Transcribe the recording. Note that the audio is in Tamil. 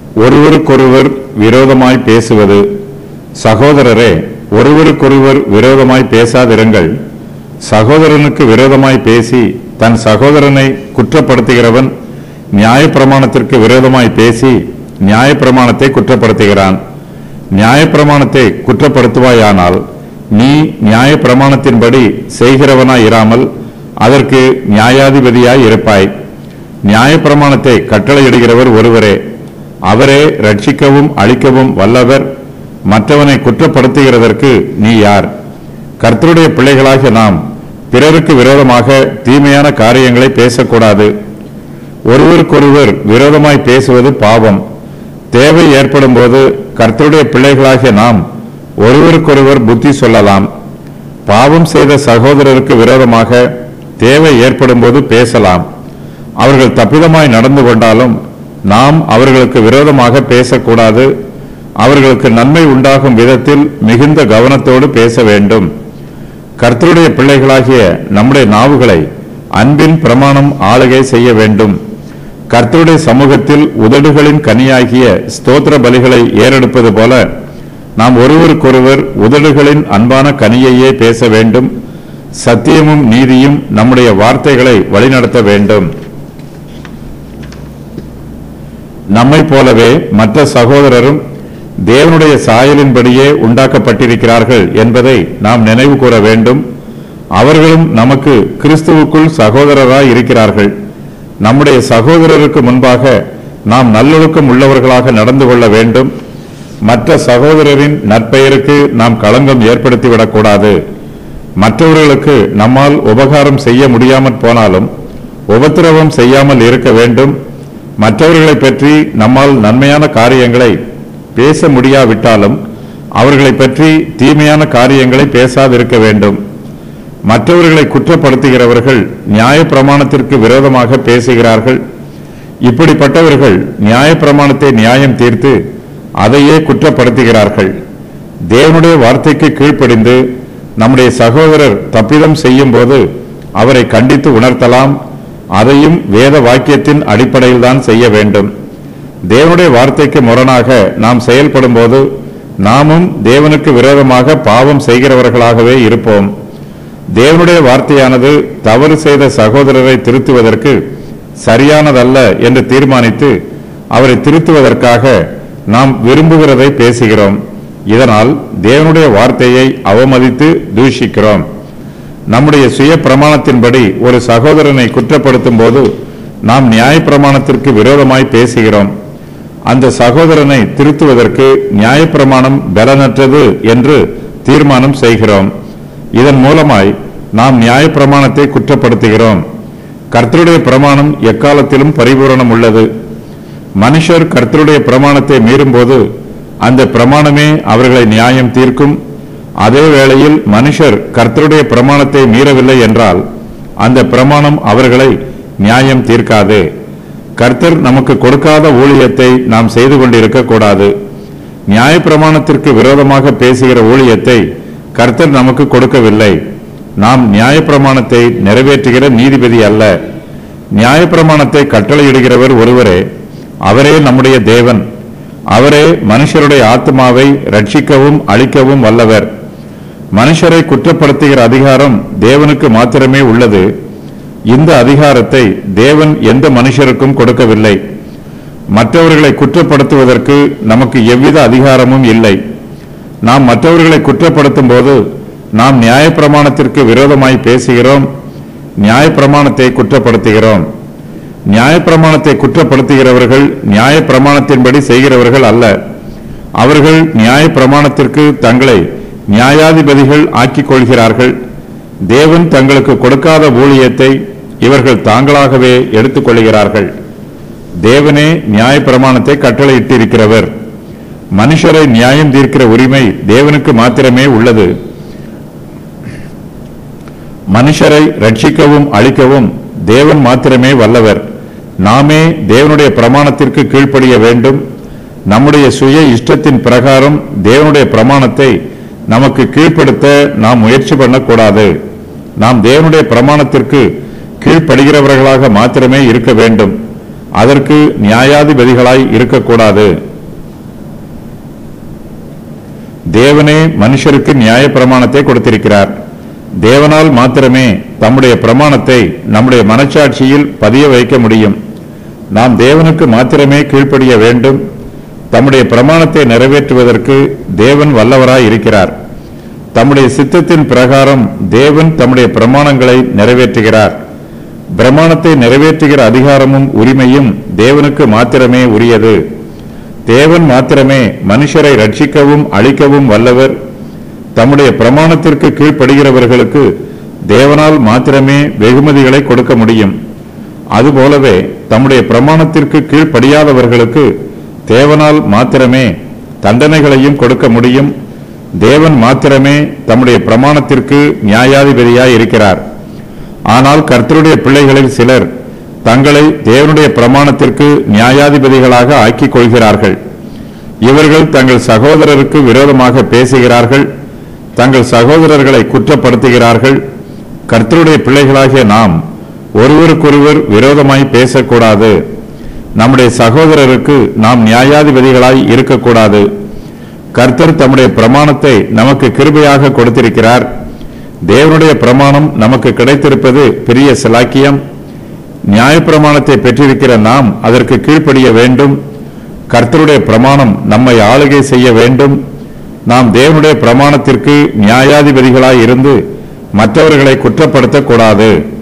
ஒருவருக்கொருவர் விரோதமாய் பேசுவது சகோதரரே ஒருவருக்கொருவர் விரோதமாய் பேசாதிருங்கள் சகோதரனுக்கு விரோதமாய் பேசி தன் சகோதரனை குற்றப்படுத்துகிறவன் நியாயப்பிரமாணத்திற்கு விரோதமாய் பேசி நியாயப்பிரமாணத்தை குற்றப்படுத்துகிறான் நியாயப்பிரமாணத்தை குற்றப்படுத்துவாயானால் நீ நியாயப்பிரமாணத்தின்படி செய்கிறவனாய் இராமல் அதற்கு நியாயாதிபதியாய் இருப்பாய் நியாயப்பிரமாணத்தை கட்டளையிடுகிறவர் ஒருவரே அவரே ரட்சிக்கவும் அழிக்கவும் வல்லவர் மற்றவனை குற்றப்படுத்துகிறதற்கு நீ யார் கர்த்தருடைய பிள்ளைகளாகிய நாம் பிறருக்கு விரோதமாக தீமையான காரியங்களை பேசக்கூடாது ஒருவருக்கொருவர் விரோதமாய் பேசுவது பாவம் தேவை ஏற்படும் போது கர்த்தருடைய பிள்ளைகளாகிய நாம் ஒருவருக்கொருவர் புத்தி சொல்லலாம் பாவம் செய்த சகோதரருக்கு விரோதமாக தேவை ஏற்படும் போது பேசலாம் அவர்கள் தப்பிதமாய் நடந்து கொண்டாலும் நாம் அவர்களுக்கு விரோதமாக பேசக்கூடாது அவர்களுக்கு நன்மை உண்டாகும் விதத்தில் மிகுந்த கவனத்தோடு பேச வேண்டும் கர்த்தருடைய பிள்ளைகளாகிய நம்முடைய நாவுகளை அன்பின் பிரமாணம் ஆளுகை செய்ய வேண்டும் கர்த்தருடைய சமூகத்தில் உதடுகளின் கனியாகிய ஸ்தோத்திர பலிகளை ஏறெடுப்பது போல நாம் ஒருவருக்கொருவர் உதடுகளின் அன்பான கனியையே பேச வேண்டும் சத்தியமும் நீதியும் நம்முடைய வார்த்தைகளை வழிநடத்த வேண்டும் நம்மைப் போலவே மற்ற சகோதரரும் தேவனுடைய சாயலின்படியே உண்டாக்கப்பட்டிருக்கிறார்கள் என்பதை நாம் நினைவு கூற வேண்டும் அவர்களும் நமக்கு கிறிஸ்துவுக்குள் சகோதரராய் இருக்கிறார்கள் நம்முடைய சகோதரருக்கு முன்பாக நாம் நல்லொழுக்கம் உள்ளவர்களாக நடந்து கொள்ள வேண்டும் மற்ற சகோதரரின் நற்பெயருக்கு நாம் களங்கம் ஏற்படுத்திவிடக்கூடாது மற்றவர்களுக்கு நம்மால் உபகாரம் செய்ய முடியாமற் போனாலும் உபத்திரவம் செய்யாமல் இருக்க வேண்டும் மற்றவர்களை பற்றி நம்மால் நன்மையான காரியங்களை பேச முடியாவிட்டாலும் அவர்களை பற்றி தீமையான காரியங்களை பேசாதிருக்க வேண்டும் மற்றவர்களை குற்றப்படுத்துகிறவர்கள் நியாயப்பிரமாணத்திற்கு விரோதமாக பேசுகிறார்கள் இப்படிப்பட்டவர்கள் நியாயப்பிரமாணத்தை நியாயம் தீர்த்து அதையே குற்றப்படுத்துகிறார்கள் தேவனுடைய வார்த்தைக்கு கீழ்ப்படிந்து நம்முடைய சகோதரர் தப்பிதம் செய்யும் போது அவரை கண்டித்து உணர்த்தலாம் அதையும் வேத வாக்கியத்தின் அடிப்படையில் தான் செய்ய வேண்டும் தேவனுடைய வார்த்தைக்கு முரணாக நாம் செயல்படும் போது நாமும் தேவனுக்கு விரோதமாக பாவம் செய்கிறவர்களாகவே இருப்போம் தேவனுடைய வார்த்தையானது தவறு செய்த சகோதரரை திருத்துவதற்கு சரியானதல்ல என்று தீர்மானித்து அவரை திருத்துவதற்காக நாம் விரும்புகிறதை பேசுகிறோம் இதனால் தேவனுடைய வார்த்தையை அவமதித்து தூஷிக்கிறோம் நம்முடைய சுய பிரமாணத்தின்படி ஒரு சகோதரனை குற்றப்படுத்தும் போது நாம் நியாயப்பிரமாணத்திற்கு விரோதமாய் பேசுகிறோம் அந்த சகோதரனை திருத்துவதற்கு நியாயப்பிரமாணம் பலனற்றது என்று தீர்மானம் செய்கிறோம் இதன் மூலமாய் நாம் நியாயப்பிரமாணத்தை குற்றப்படுத்துகிறோம் கர்த்தருடைய பிரமாணம் எக்காலத்திலும் பரிபூரணம் உள்ளது மனுஷர் கர்த்தருடைய பிரமாணத்தை மீறும்போது அந்த பிரமாணமே அவர்களை நியாயம் தீர்க்கும் அதே வேளையில் மனுஷர் கர்த்தருடைய பிரமாணத்தை மீறவில்லை என்றால் அந்த பிரமாணம் அவர்களை நியாயம் தீர்க்காது கர்த்தர் நமக்கு கொடுக்காத ஊழியத்தை நாம் செய்து கொண்டிருக்க கூடாது நியாயப்பிரமாணத்திற்கு விரோதமாக பேசுகிற ஊழியத்தை கர்த்தர் நமக்கு கொடுக்கவில்லை நாம் நியாயப்பிரமாணத்தை நிறைவேற்றுகிற நீதிபதி அல்ல நியாயப்பிரமாணத்தை கட்டளையிடுகிறவர் ஒருவரே அவரே நம்முடைய தேவன் அவரே மனுஷருடைய ஆத்மாவை ரட்சிக்கவும் அழிக்கவும் வல்லவர் மனுஷரை குற்றப்படுத்துகிற அதிகாரம் தேவனுக்கு மாத்திரமே உள்ளது இந்த அதிகாரத்தை தேவன் எந்த மனுஷருக்கும் கொடுக்கவில்லை மற்றவர்களை குற்றப்படுத்துவதற்கு நமக்கு எவ்வித அதிகாரமும் இல்லை நாம் மற்றவர்களை குற்றப்படுத்தும் போது நாம் நியாயப்பிரமாணத்திற்கு விரோதமாய் பேசுகிறோம் நியாயப்பிரமாணத்தை குற்றப்படுத்துகிறோம் நியாயப்பிரமாணத்தை குற்றப்படுத்துகிறவர்கள் நியாயப்பிரமாணத்தின்படி செய்கிறவர்கள் அல்ல அவர்கள் நியாயப்பிரமாணத்திற்கு தங்களை நியாயாதிபதிகள் ஆக்கிக் கொள்கிறார்கள் தேவன் தங்களுக்கு கொடுக்காத ஊழியத்தை இவர்கள் தாங்களாகவே எடுத்துக்கொள்கிறார்கள் தேவனே நியாயப்பிரமாணத்தை கட்டளையிட்டிருக்கிறவர் மனுஷரை நியாயம் தீர்க்கிற உரிமை தேவனுக்கு மாத்திரமே உள்ளது மனுஷரை ரட்சிக்கவும் அழிக்கவும் தேவன் மாத்திரமே வல்லவர் நாமே தேவனுடைய பிரமாணத்திற்கு கீழ்ப்படிய வேண்டும் நம்முடைய சுய இஷ்டத்தின் பிரகாரம் தேவனுடைய பிரமாணத்தை நமக்கு கீழ்ப்படுத்த நாம் முயற்சி பண்ணக்கூடாது நாம் தேவனுடைய பிரமாணத்திற்கு கீழ்ப்படுகிறவர்களாக மாத்திரமே இருக்க வேண்டும் அதற்கு நியாயாதிபதிகளாய் இருக்கக்கூடாது தேவனே மனுஷருக்கு நியாய பிரமாணத்தை கொடுத்திருக்கிறார் தேவனால் மாத்திரமே தம்முடைய பிரமாணத்தை நம்முடைய மனச்சாட்சியில் பதிய வைக்க முடியும் நாம் தேவனுக்கு மாத்திரமே கீழ்ப்படிய வேண்டும் தம்முடைய பிரமாணத்தை நிறைவேற்றுவதற்கு தேவன் வல்லவராய் இருக்கிறார் தம்முடைய சித்தத்தின் பிரகாரம் தேவன் தம்முடைய பிரமாணங்களை நிறைவேற்றுகிறார் பிரமாணத்தை நிறைவேற்றுகிற அதிகாரமும் உரிமையும் தேவனுக்கு மாத்திரமே உரியது தேவன் மாத்திரமே மனுஷரை ரட்சிக்கவும் அழிக்கவும் வல்லவர் தம்முடைய பிரமாணத்திற்கு கீழ்ப்படுகிறவர்களுக்கு தேவனால் மாத்திரமே வெகுமதிகளை கொடுக்க முடியும் அதுபோலவே தம்முடைய பிரமாணத்திற்கு கீழ்ப்படியாதவர்களுக்கு தேவனால் மாத்திரமே தண்டனைகளையும் கொடுக்க முடியும் தேவன் மாத்திரமே தம்முடைய பிரமாணத்திற்கு நியாயாதிபதியாய் இருக்கிறார் ஆனால் கர்த்தருடைய பிள்ளைகளில் சிலர் தங்களை தேவனுடைய பிரமாணத்திற்கு நியாயாதிபதிகளாக ஆக்கிக் கொள்கிறார்கள் இவர்கள் தங்கள் சகோதரருக்கு விரோதமாக பேசுகிறார்கள் தங்கள் சகோதரர்களை குற்றப்படுத்துகிறார்கள் கர்த்தருடைய பிள்ளைகளாகிய நாம் ஒருவருக்கொருவர் விரோதமாய் பேசக்கூடாது நம்முடைய சகோதரருக்கு நாம் நியாயாதிபதிகளாய் இருக்கக்கூடாது கர்த்தர் தம்முடைய பிரமாணத்தை நமக்கு கிருபையாக கொடுத்திருக்கிறார் தேவனுடைய பிரமாணம் நமக்கு கிடைத்திருப்பது பெரிய சிலாக்கியம் நியாயப்பிரமாணத்தை பெற்றிருக்கிற நாம் அதற்கு கீழ்ப்படிய வேண்டும் கர்த்தருடைய பிரமாணம் நம்மை ஆளுகை செய்ய வேண்டும் நாம் தேவனுடைய பிரமாணத்திற்கு நியாயாதிபதிகளாய் இருந்து மற்றவர்களை குற்றப்படுத்தக்கூடாது